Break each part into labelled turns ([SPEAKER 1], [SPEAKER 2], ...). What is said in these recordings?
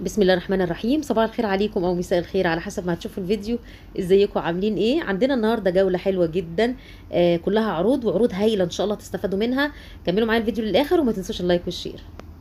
[SPEAKER 1] بسم الله الرحمن الرحيم صباح الخير عليكم او مساء الخير على حسب ما هتشوفوا الفيديو ازيكم عاملين ايه عندنا النهارده جوله حلوه جدا آه كلها عروض وعروض هايله ان شاء الله تستفادوا منها كملوا معايا الفيديو للاخر وما تنسوش اللايك والشير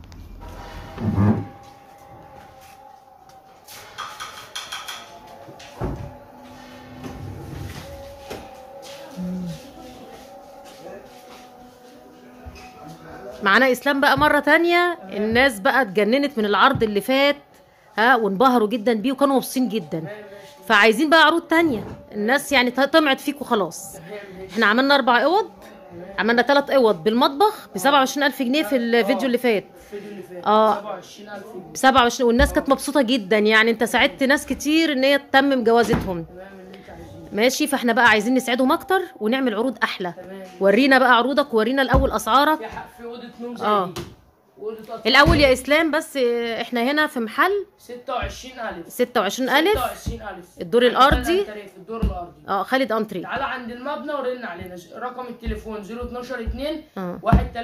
[SPEAKER 1] معانا اسلام بقى مره تانية الناس بقى اتجننت من العرض اللي فات ها وانبهروا جدا بيه وكانوا مبسوطين جدا فعايزين بقى عروض تانية الناس يعني طمعت فيكم خلاص احنا عملنا اربع اوض عملنا ثلاث اوض بالمطبخ ب 27000 جنيه في الفيديو اللي فات
[SPEAKER 2] الفيديو اللي فات
[SPEAKER 1] اه
[SPEAKER 2] 27000 جنيه
[SPEAKER 1] ب 27 والناس كانت مبسوطه جدا يعني انت ساعدت ناس كتير ان هي تتمم جوازتهم
[SPEAKER 2] تمام اللي انت عايزينه
[SPEAKER 1] ماشي فاحنا بقى عايزين نسعدهم اكتر ونعمل عروض احلى
[SPEAKER 2] تمام
[SPEAKER 1] ورينا بقى عروضك ورينا الاول اسعارك
[SPEAKER 2] في حق في اوضه نوم زي
[SPEAKER 1] اه.
[SPEAKER 2] دي واوضه أطفال
[SPEAKER 1] الاول يا اسلام بس اه، احنا هنا في محل
[SPEAKER 2] 26000
[SPEAKER 1] 26000
[SPEAKER 2] 26000
[SPEAKER 1] الدور الأرضي.
[SPEAKER 2] في الدور الارضي
[SPEAKER 1] اه خالد انتري
[SPEAKER 2] تعالى عند المبنى ورن علينا رقم التليفون 012 2
[SPEAKER 1] اه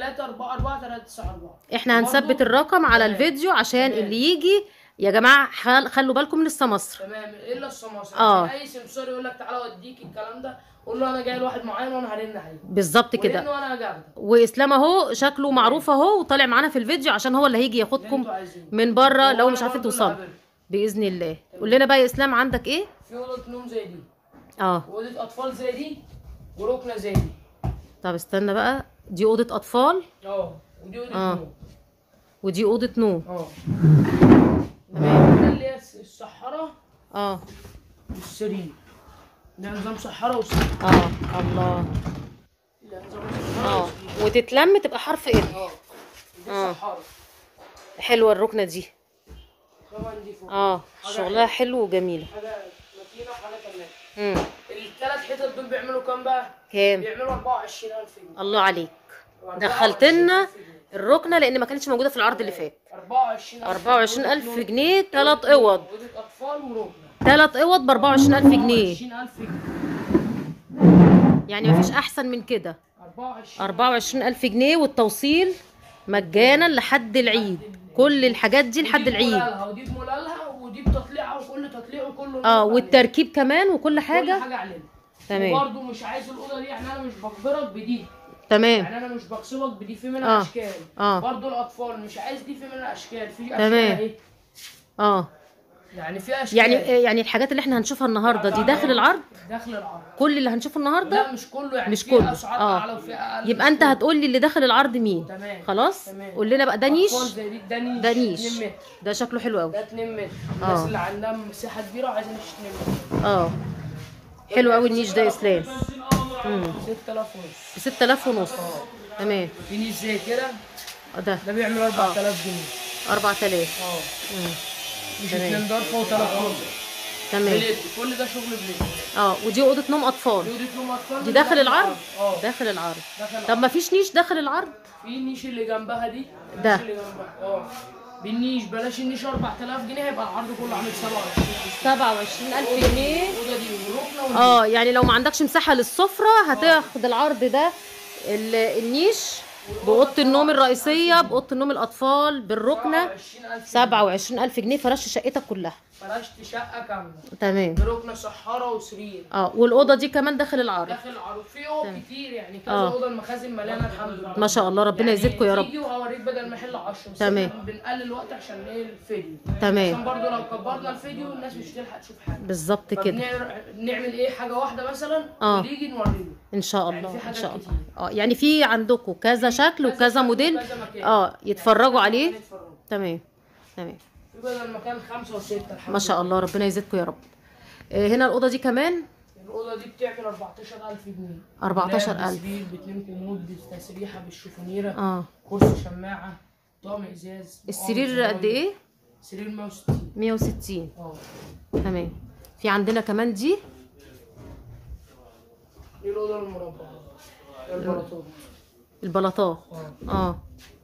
[SPEAKER 2] 1344
[SPEAKER 1] احنا هنثبت الرقم على
[SPEAKER 2] تمام.
[SPEAKER 1] الفيديو عشان
[SPEAKER 2] تمام.
[SPEAKER 1] اللي يجي يا جماعه خل- خلوا بالكم من السمسر
[SPEAKER 2] تمام الا السماسرة
[SPEAKER 1] اه.
[SPEAKER 2] عشان اي سمسار يقول لك تعالى اوديك الكلام ده قول له انا جاي لواحد معين وانا هرن عليه
[SPEAKER 1] بالظبط كده
[SPEAKER 2] ورن وانا هجاردك
[SPEAKER 1] واسلام اهو شكله معروف اهو وطالع معانا في الفيديو عشان هو اللي هيجي
[SPEAKER 2] اللي
[SPEAKER 1] ياخدكم
[SPEAKER 2] انتوا عايزينه
[SPEAKER 1] من بره لو
[SPEAKER 2] وأنا
[SPEAKER 1] مش عارفين
[SPEAKER 2] برضه اللي
[SPEAKER 1] توصلوا
[SPEAKER 2] هقابلكم.
[SPEAKER 1] باذن الله قول لنا بقى يا اسلام عندك ايه
[SPEAKER 2] في اوضه نوم زي دي
[SPEAKER 1] اه
[SPEAKER 2] واوضه اطفال زي دي وركنه زي دي
[SPEAKER 1] طب استنى بقى دي اوضه اطفال
[SPEAKER 2] اه ودي اوضه
[SPEAKER 1] اه.
[SPEAKER 2] نوم
[SPEAKER 1] ودي اوضه نوم
[SPEAKER 2] اه
[SPEAKER 1] تمام
[SPEAKER 2] ده اللي هي الصحراء
[SPEAKER 1] اه
[SPEAKER 2] والسرير ده نظام صحراء وسرير
[SPEAKER 1] اه الله
[SPEAKER 2] ده نظام صحراء
[SPEAKER 1] اه
[SPEAKER 2] وسرير
[SPEAKER 1] وتتلم تبقى حرف ايه
[SPEAKER 2] اه دي
[SPEAKER 1] اه.
[SPEAKER 2] صحراء
[SPEAKER 1] حلوه الركنه دي
[SPEAKER 2] طبعا دي فوق
[SPEAKER 1] اه
[SPEAKER 2] حاجة
[SPEAKER 1] شغلها حلو وجميله
[SPEAKER 2] حاجه متينه وحاجه كمان
[SPEAKER 1] امم
[SPEAKER 2] الثلاث حتت دول بيعملوا كام بقى؟
[SPEAKER 1] كام
[SPEAKER 2] بيعملوا 24000 جنيه
[SPEAKER 1] الله عليك
[SPEAKER 2] 24,000
[SPEAKER 1] دخلت لنا
[SPEAKER 2] جنيه.
[SPEAKER 1] الركنه لان ما كانتش موجوده في العرض اللي فات
[SPEAKER 2] 24000
[SPEAKER 1] 24000 جنيه ثلاث اوض
[SPEAKER 2] اوضه اطفال وركنه
[SPEAKER 1] ثلاث اوض ب 24000 جنيه
[SPEAKER 2] 24000 جنيه
[SPEAKER 1] يعني مفيش احسن من كده
[SPEAKER 2] 24
[SPEAKER 1] 24000 جنيه والتوصيل مجانا لحد العيد كل الحاجات دي لحد
[SPEAKER 2] ودي
[SPEAKER 1] العيد
[SPEAKER 2] بمولالها ودي بمولالها ودي بتطليعها وكل تطليع وكله
[SPEAKER 1] اه والتركيب كمان وكل
[SPEAKER 2] حاجه
[SPEAKER 1] حاجه
[SPEAKER 2] حاجه علينا
[SPEAKER 1] تمام.
[SPEAKER 2] وبرده مش عايز الاوضه دي يعني انا مش بجبرك بدي
[SPEAKER 1] تمام
[SPEAKER 2] يعني انا مش بغصبك بدي في منها
[SPEAKER 1] آه.
[SPEAKER 2] اشكال
[SPEAKER 1] آه.
[SPEAKER 2] برضه الاطفال مش عايز دي في منها اشكال في اشكال
[SPEAKER 1] تمام.
[SPEAKER 2] اهي
[SPEAKER 1] اه
[SPEAKER 2] يعني في اشكال
[SPEAKER 1] يعني يعني الحاجات اللي احنا هنشوفها النهارده دي داخل العرض
[SPEAKER 2] داخل العرض
[SPEAKER 1] كل اللي هنشوفه النهارده
[SPEAKER 2] لا مش كله يعني
[SPEAKER 1] مش
[SPEAKER 2] في
[SPEAKER 1] كله.
[SPEAKER 2] اسعار
[SPEAKER 1] آه.
[SPEAKER 2] اعلى وفي اقل
[SPEAKER 1] يبقى انت هتقول لي اللي داخل العرض مين
[SPEAKER 2] تمام.
[SPEAKER 1] خلاص
[SPEAKER 2] تمام.
[SPEAKER 1] قول لنا بقى ده نيش
[SPEAKER 2] أطفال زي دي ده نيش
[SPEAKER 1] ده نيش
[SPEAKER 2] 2 متر
[SPEAKER 1] ده شكله حلو قوي
[SPEAKER 2] ده 2 متر
[SPEAKER 1] آه.
[SPEAKER 2] الناس اللي عندها مساحه كبيره وعايزين نيش 2 متر
[SPEAKER 1] اه حلو قوي النيش ده يا اسلام
[SPEAKER 2] 6000 ونص
[SPEAKER 1] ب 6000 ونص تمام
[SPEAKER 2] في نيش زي كده
[SPEAKER 1] آه، ده
[SPEAKER 2] ده بيعمل 4000 جنيه
[SPEAKER 1] 4000
[SPEAKER 2] اه
[SPEAKER 1] مم.
[SPEAKER 2] مش
[SPEAKER 1] تمام.
[SPEAKER 2] اتنين ضرفه وثلاث ضرفه
[SPEAKER 1] تمام
[SPEAKER 2] بليد كل ده شغل بليد
[SPEAKER 1] اه ودي اوضه نوم اطفال
[SPEAKER 2] دي أوضة نوم أطفال
[SPEAKER 1] دي داخل العرض
[SPEAKER 2] اه
[SPEAKER 1] داخل العرض
[SPEAKER 2] داخل
[SPEAKER 1] طب ما فيش نيش داخل العرض
[SPEAKER 2] في النيش اللي جنبها دي
[SPEAKER 1] ده.
[SPEAKER 2] النيش اللي جنبها اه بالنيش بلاش النيش 4000 جنيه هيبقى العرض كله عامل 27
[SPEAKER 1] 27000 جنيه
[SPEAKER 2] الاوضه دي والركنه والنيش
[SPEAKER 1] اه يعني لو ما عندكش مساحه للسفره هتاخد العرض ده ال- النيش باوضه النوم الرئيسيه باوضه النوم الاطفال بالركنه
[SPEAKER 2] 27000
[SPEAKER 1] 27000 جنيه فرشت شقتك كلها
[SPEAKER 2] فرشت شقه كامله
[SPEAKER 1] تمام
[SPEAKER 2] بركنه صحاره وسرير
[SPEAKER 1] اه والاوضه دي كمان داخل العرض
[SPEAKER 2] داخل العروض في اوض كتير يعني كذا
[SPEAKER 1] آه.
[SPEAKER 2] اوضه المخازن مليانه الحمد لله
[SPEAKER 1] ما شاء الله ربنا
[SPEAKER 2] يعني
[SPEAKER 1] يزيدكم يا رب
[SPEAKER 2] فيديو هوريك بدل ما يحل 10 بس
[SPEAKER 1] تمام.
[SPEAKER 2] إحنا بنقلل وقت عشان ايه الفيديو عشان
[SPEAKER 1] تمام
[SPEAKER 2] برضه لو كبرنا الفيديو الناس مش هتلحق تشوف حاجه
[SPEAKER 1] بالظبط كده
[SPEAKER 2] نعمل ايه حاجه واحده مثلا
[SPEAKER 1] آه.
[SPEAKER 2] ونيجي نوريه
[SPEAKER 1] ان شاء
[SPEAKER 2] يعني
[SPEAKER 1] الله
[SPEAKER 2] في
[SPEAKER 1] ان
[SPEAKER 2] حاجات
[SPEAKER 1] شاء الله
[SPEAKER 2] كتير.
[SPEAKER 1] اه يعني في عندكم كذا شكل وكذا
[SPEAKER 2] شكل
[SPEAKER 1] موديل
[SPEAKER 2] وكذا مكان.
[SPEAKER 1] اه يتفرجوا عليه
[SPEAKER 2] نتفرج.
[SPEAKER 1] تمام تمام
[SPEAKER 2] في بدل مكان خمسة وستة الحمد
[SPEAKER 1] ما شاء الله ربنا يزيدكم يا رب آه، هنا الاوضه دي كمان
[SPEAKER 2] لله. الأوضة دي بتعمل 14000 جنيه
[SPEAKER 1] 14,000.
[SPEAKER 2] دولاب بسرير باتنين كومود بالتسريحة بالشوفونيرة
[SPEAKER 1] اه
[SPEAKER 2] كرسي شماعة طقم ازاز
[SPEAKER 1] السرير قد ايه
[SPEAKER 2] سرير 160
[SPEAKER 1] 160
[SPEAKER 2] اه
[SPEAKER 1] تمام في عندنا كمان دي
[SPEAKER 2] دي الأوضة المربعة البلاطات
[SPEAKER 1] البلاطات
[SPEAKER 2] اه
[SPEAKER 1] اه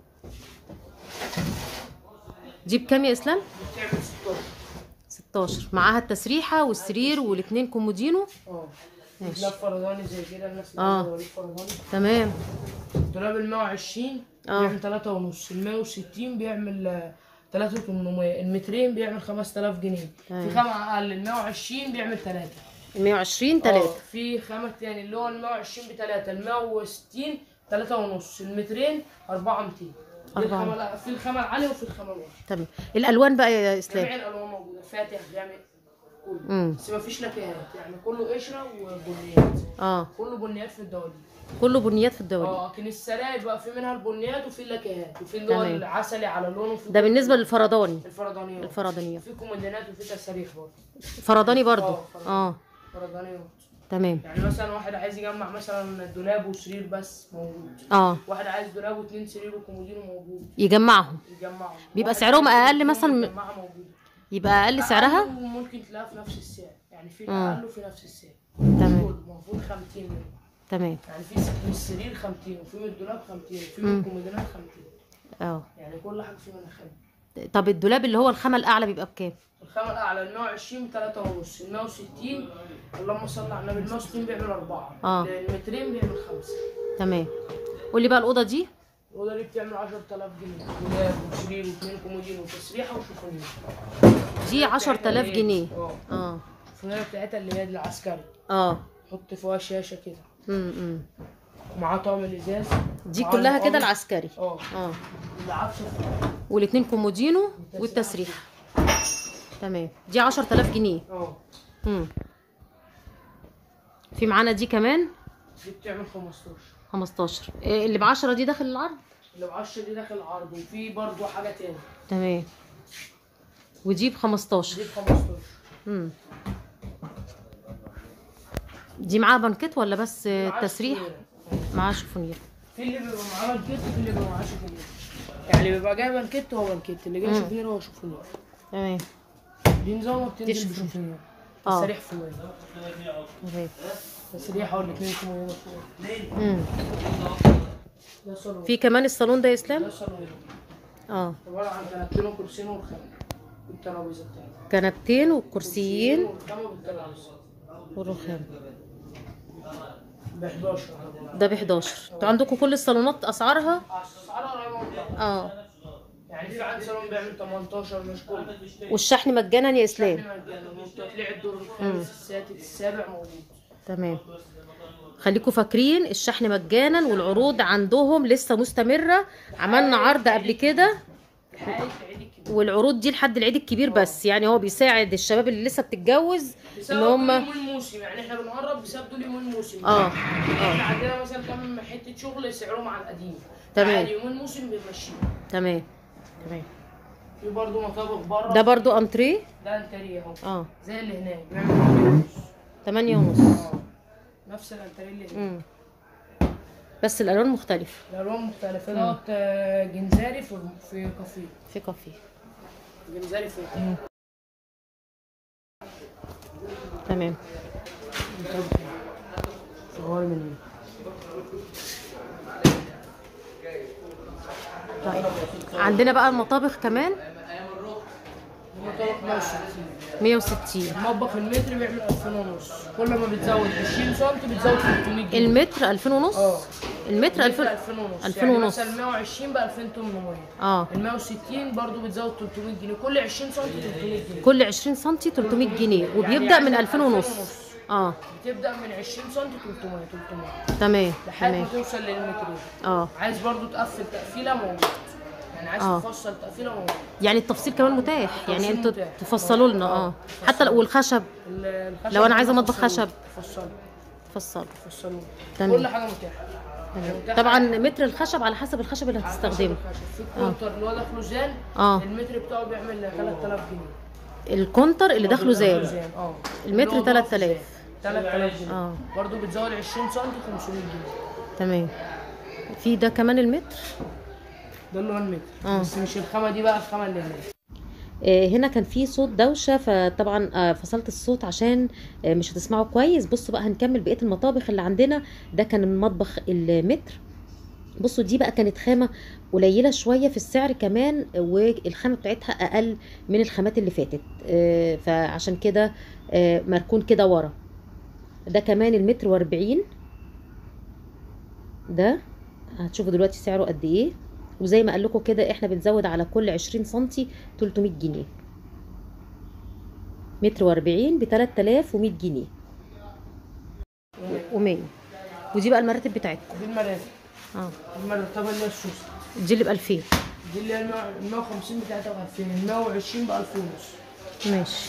[SPEAKER 1] دي بكام يا اسلام
[SPEAKER 2] بتعمل 16
[SPEAKER 1] 16 معاها التسريحه والسرير والاثنين كومودينو
[SPEAKER 2] اه
[SPEAKER 1] ماشي.
[SPEAKER 2] دولاب فرداني زي كده الناس اللي
[SPEAKER 1] آه.
[SPEAKER 2] عايزة وريد فرداني
[SPEAKER 1] تمام
[SPEAKER 2] دولاب ال 120
[SPEAKER 1] آه.
[SPEAKER 2] بيعمل 3 ونص ال 160 بيعمل 3800 المترين بيعمل 5000 جنيه
[SPEAKER 1] تمام.
[SPEAKER 2] في خامة أقل ال 120 بيعمل 3
[SPEAKER 1] 120 3
[SPEAKER 2] في خامة تاني اللي هو ال 120 ب 3 ال 160 3 ونص المترين 4 200 دي
[SPEAKER 1] أربعة.
[SPEAKER 2] الخامة في الخامة العالية وفي الخامة الواطية
[SPEAKER 1] تمام الالوان بقى يا اسلام
[SPEAKER 2] جميع الألوان موجودة فاتح غامق كله
[SPEAKER 1] امم
[SPEAKER 2] بس مفيش لكهات يعني كله قشرة وبنيات
[SPEAKER 1] اه
[SPEAKER 2] كله بنيات في الدواليب
[SPEAKER 1] كله بنيات في الدوري
[SPEAKER 2] اه لكن السراير بقى في منها البنيات وفي اللكهات وفي اللي هو
[SPEAKER 1] تمام.
[SPEAKER 2] العسلي على لونه وفي
[SPEAKER 1] ده بالنسبه للفرداني
[SPEAKER 2] الفردانيات
[SPEAKER 1] الفردانيات
[SPEAKER 2] في كومودينات وفي تساريح برضه
[SPEAKER 1] فرداني برضو
[SPEAKER 2] اه، فرداني.
[SPEAKER 1] اه
[SPEAKER 2] فردانيات
[SPEAKER 1] تمام
[SPEAKER 2] يعني مثلا واحد عايز يجمع مثلا دولاب وسرير بس موجود
[SPEAKER 1] اه
[SPEAKER 2] واحد عايز دولاب واتنين سرير وكومودينو موجود
[SPEAKER 1] يجمعهم
[SPEAKER 2] يجمعهم
[SPEAKER 1] بيبقى
[SPEAKER 2] واحد
[SPEAKER 1] سعرهم
[SPEAKER 2] عايز
[SPEAKER 1] أقل
[SPEAKER 2] يجمع
[SPEAKER 1] مثلا من-
[SPEAKER 2] يجمعها موجودة
[SPEAKER 1] يبقى اقل سعرها
[SPEAKER 2] أقل وممكن تلاقيها في نفس السعر يعني في
[SPEAKER 1] مم.
[SPEAKER 2] اقل وفي نفس السعر
[SPEAKER 1] تمام
[SPEAKER 2] كله المفروض خامتين منه
[SPEAKER 1] تمام
[SPEAKER 2] يعني في من السرير خامتين وفي من الدولاب خامتين وفي من
[SPEAKER 1] مم.
[SPEAKER 2] الكومودينات خامتين
[SPEAKER 1] اه
[SPEAKER 2] يعني كل حاجه في منها خامة
[SPEAKER 1] طب الدولاب اللي هو الخامه الاعلى بيبقى بكام
[SPEAKER 2] الخامة الأعلى ال 120 ب 3 ونص ال 160 اللهم صل على النبي ال 160 بيعمل أربعة
[SPEAKER 1] اه.
[SPEAKER 2] المترين بيعمل خمسة
[SPEAKER 1] تمام قولي بقى الاوضه دي
[SPEAKER 2] الأوضة دي بتعمل 10000 جنيه دولاب وسرير واثنين كومودين وتسريحة وشوفانير
[SPEAKER 1] دي 10000 جنيه
[SPEAKER 2] اه
[SPEAKER 1] اه
[SPEAKER 2] الشوفانير بتاعتها اللي هي العسكري
[SPEAKER 1] اه
[SPEAKER 2] حط فيها شاشة كده
[SPEAKER 1] امم
[SPEAKER 2] ومعاه طقم الإزاز
[SPEAKER 1] دي
[SPEAKER 2] معاه
[SPEAKER 1] كلها كده
[SPEAKER 2] القمر.
[SPEAKER 1] العسكري
[SPEAKER 2] اه
[SPEAKER 1] اه
[SPEAKER 2] العفشة
[SPEAKER 1] والاتنين كومودينو والتسريح تمام دي 10000 جنيه
[SPEAKER 2] اه
[SPEAKER 1] امم في معانا دي كمان
[SPEAKER 2] دي بتعمل 15
[SPEAKER 1] 15 إيه اللي ب 10 دي داخل العرض
[SPEAKER 2] اللي ب 10 دي داخل عرض وفي برضه حاجة تاني
[SPEAKER 1] تمام ودي ب 15
[SPEAKER 2] دي ب 15
[SPEAKER 1] امم دي معاها بنكت ولا بس
[SPEAKER 2] معاه
[SPEAKER 1] التسريح
[SPEAKER 2] شوفانير.
[SPEAKER 1] معاها شوفونير
[SPEAKER 2] في اللي بيبقى معاه بنكت وفي اللي بيبقى معاه شوفانير يعني اللي بيبقى جاي بنكت هو بنكت اللي جاي
[SPEAKER 1] مم.
[SPEAKER 2] شوفانير هو شوفانير
[SPEAKER 1] تمام
[SPEAKER 2] دي نظامها بتنزل
[SPEAKER 1] شوفانير.
[SPEAKER 2] بشوفانير
[SPEAKER 1] اه.
[SPEAKER 2] تسريح فوق
[SPEAKER 1] تمام
[SPEAKER 2] تسريحة والاثنين كومودين فوق
[SPEAKER 1] امم
[SPEAKER 2] ده صالون
[SPEAKER 1] في كمان الصالون ده يا اسلام
[SPEAKER 2] ده صالون
[SPEAKER 1] اه
[SPEAKER 2] عبارة عن كنبتين وكرسيين والخامة والترابيزة بتاعتها
[SPEAKER 1] كنبتين وكرسيين
[SPEAKER 2] والخامة بالترابيزة
[SPEAKER 1] والرخام
[SPEAKER 2] ب 11
[SPEAKER 1] ده ب 11 انتوا عندكم كل الصالونات اسعارها
[SPEAKER 2] اسعارها قريبة من بعض
[SPEAKER 1] اه
[SPEAKER 2] يعني في عند صالون بيعمل 18 مش كله
[SPEAKER 1] والشحن مجانا يا اسلام
[SPEAKER 2] تطلع الدور الخامس السادس السابع موجود
[SPEAKER 1] تمام خليكم فاكرين الشحن مجانا والعروض عندهم لسه مستمرة عملنا عرض قبل كده
[SPEAKER 2] لحد عيد الكبير
[SPEAKER 1] والعروض دي لحد العيد الكبير بس يعني هو بيساعد الشباب اللي لسه بتتجوز ان
[SPEAKER 2] بسبب
[SPEAKER 1] هم
[SPEAKER 2] دول يومين موسم يعني احنا بنقرب بسبب دول يومين موسم
[SPEAKER 1] اه
[SPEAKER 2] احنا
[SPEAKER 1] اه
[SPEAKER 2] عندنا مثلا كم حته شغل سعرهم على القديم
[SPEAKER 1] تمام.
[SPEAKER 2] عادي يومين موسم بنمشيه
[SPEAKER 1] تمام تمام
[SPEAKER 2] في برضه مطابخ بره
[SPEAKER 1] ده برضو انتريه
[SPEAKER 2] ده انتريه اهو
[SPEAKER 1] اه
[SPEAKER 2] زي اللي هناك بيعمل
[SPEAKER 1] تمانية ونص
[SPEAKER 2] اه نفس الانتريه اللي هناك
[SPEAKER 1] مم. بس الالوان مختلفة
[SPEAKER 2] الالوان مختلفه دوت آه، جنزاري في في كافيه
[SPEAKER 1] في كافيه
[SPEAKER 2] جنزاري في
[SPEAKER 1] تمام
[SPEAKER 2] صغير من
[SPEAKER 1] طيب عندنا بقى المطابخ كمان
[SPEAKER 2] المطابخ 160
[SPEAKER 1] 160
[SPEAKER 2] المطبخ المتر بيعمل 2000 ونص كل ما بتزود 20 سم بتزود 300 جنيه
[SPEAKER 1] المتر 2000 ونص
[SPEAKER 2] اه
[SPEAKER 1] المتر 2000
[SPEAKER 2] 2000 ونص
[SPEAKER 1] 2000
[SPEAKER 2] يعني
[SPEAKER 1] ونص.
[SPEAKER 2] مثلا 120 ب 2800
[SPEAKER 1] اه
[SPEAKER 2] ال 160 برضه بتزود 300 جنيه كل 20 سم 300 جنيه
[SPEAKER 1] كل 20 سم 300 جنيه وبيبدا
[SPEAKER 2] يعني
[SPEAKER 1] من
[SPEAKER 2] عايزة
[SPEAKER 1] 2000 ونص
[SPEAKER 2] 2000 ونص.
[SPEAKER 1] اه
[SPEAKER 2] بتبدا من 20 سم 300 300
[SPEAKER 1] تمام
[SPEAKER 2] لحد ما
[SPEAKER 1] تمام
[SPEAKER 2] توصل للمتر
[SPEAKER 1] اه
[SPEAKER 2] عايز برضه تقفل تقفيله موجود يعني عايز
[SPEAKER 1] آه.
[SPEAKER 2] تفصل تقفيله موجود
[SPEAKER 1] يعني التفصيل كمان متاح يعني
[SPEAKER 2] التفصيل
[SPEAKER 1] انتوا
[SPEAKER 2] متاح.
[SPEAKER 1] تفصلوا لنا اه
[SPEAKER 2] آه.
[SPEAKER 1] حتى لو والخشب
[SPEAKER 2] ال- الخشب
[SPEAKER 1] لو أنا عايزة مطبخ
[SPEAKER 2] تفصلوه.
[SPEAKER 1] خشب.
[SPEAKER 2] تفصلوا
[SPEAKER 1] تفصلوا
[SPEAKER 2] تفصلوا
[SPEAKER 1] تمام.
[SPEAKER 2] كل حاجه متاحه يعني متاحة
[SPEAKER 1] طبعا متر الخشب على حسب الخشب اللي
[SPEAKER 2] على حسب
[SPEAKER 1] هتستخدمه
[SPEAKER 2] الخشب. في الكونتر اللي هو داخله زان
[SPEAKER 1] اه
[SPEAKER 2] المتر بتاعه بيعمل 3000 جنيه
[SPEAKER 1] الكونتر اللي داخله زان
[SPEAKER 2] اه
[SPEAKER 1] المتر
[SPEAKER 2] اللي هو
[SPEAKER 1] 3000.
[SPEAKER 2] 3000 جنيه
[SPEAKER 1] اه
[SPEAKER 2] برضه بتزود 20 سم 500 جنيه
[SPEAKER 1] تمام في ده كمان المتر
[SPEAKER 2] ده اللي هو المتر
[SPEAKER 1] آه.
[SPEAKER 2] بس مش الخامه دي بقى الخامه اللي هناك
[SPEAKER 1] آه، هنا كان في صوت دوشه فطبعا آه، فصلت الصوت عشان آه، مش هتسمعوا كويس بصوا بقى هنكمل بقيه المطابخ اللي عندنا ده كان المطبخ المتر بصوا دي بقى كانت خامه قليله شويه في السعر كمان والخامه بتاعتها اقل من الخامات اللي فاتت آه، فعشان كده آه، مركون كده ورا ده كمان المتر واربعين ده هتشوفوا دلوقتي سعره قد ايه وزي ما قال لكم كده احنا بنزود على كل 20 سنتي 300 جنيه متر واربعين ب 3100 جنيه و100 ودي بقى المراتب بتاعتكم
[SPEAKER 2] دي المراتب
[SPEAKER 1] اه
[SPEAKER 2] المرتبة اللي هي السوسة
[SPEAKER 1] دي اللي ب 2000
[SPEAKER 2] دي اللي هي ال 150 بتاعتها ب 2000 ال 120 ب 1000 ونص
[SPEAKER 1] ماشي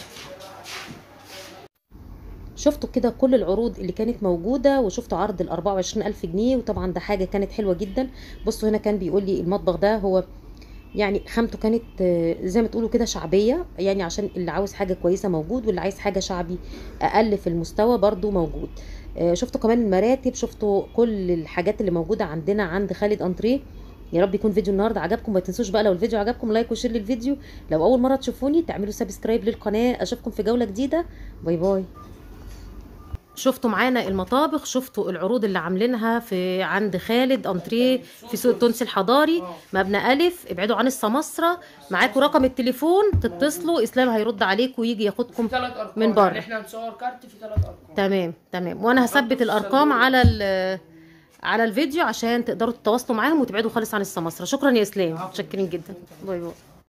[SPEAKER 1] شفتوا كده كل العروض اللي كانت موجودة وشفتوا عرض ال 24000 جنيه وطبعا ده حاجة كانت حلوة جدا بصوا هنا كان بيقول لي المطبخ ده هو يعني خامته كانت آه، زي ما تقولوا كده شعبية يعني عشان اللي عاوز حاجة كويسة موجود واللي عايز حاجة شعبي أقل في المستوى برضو موجود آه، شفتوا كمان المراتب شفتوا كل الحاجات اللي موجودة عندنا عند خالد أنتريه يا رب يكون فيديو النهارده عجبكم ما تنسوش بقى لو الفيديو عجبكم لايك وشير للفيديو لو اول مره تشوفوني تعملوا سبسكرايب للقناه اشوفكم في جوله جديده باي باي شفتوا معانا المطابخ شفتوا العروض اللي عاملينها في عند خالد انتريه في سوق التونسي الحضاري مبنى الف ابعدوا عن السماسره معاكم رقم التليفون تتصلوا اسلام هيرد عليكم ويجي ياخدكم
[SPEAKER 2] ثلاث ارقام
[SPEAKER 1] من بره.
[SPEAKER 2] يعني احنا هنصور كارت في ثلاث ارقام
[SPEAKER 1] تمام تمام وانا هثبت الارقام على ال- على الفيديو عشان تقدروا تتواصلوا معاهم وتبعدوا خالص عن السماسره شكرا يا اسلام متشكرين جدا باي باي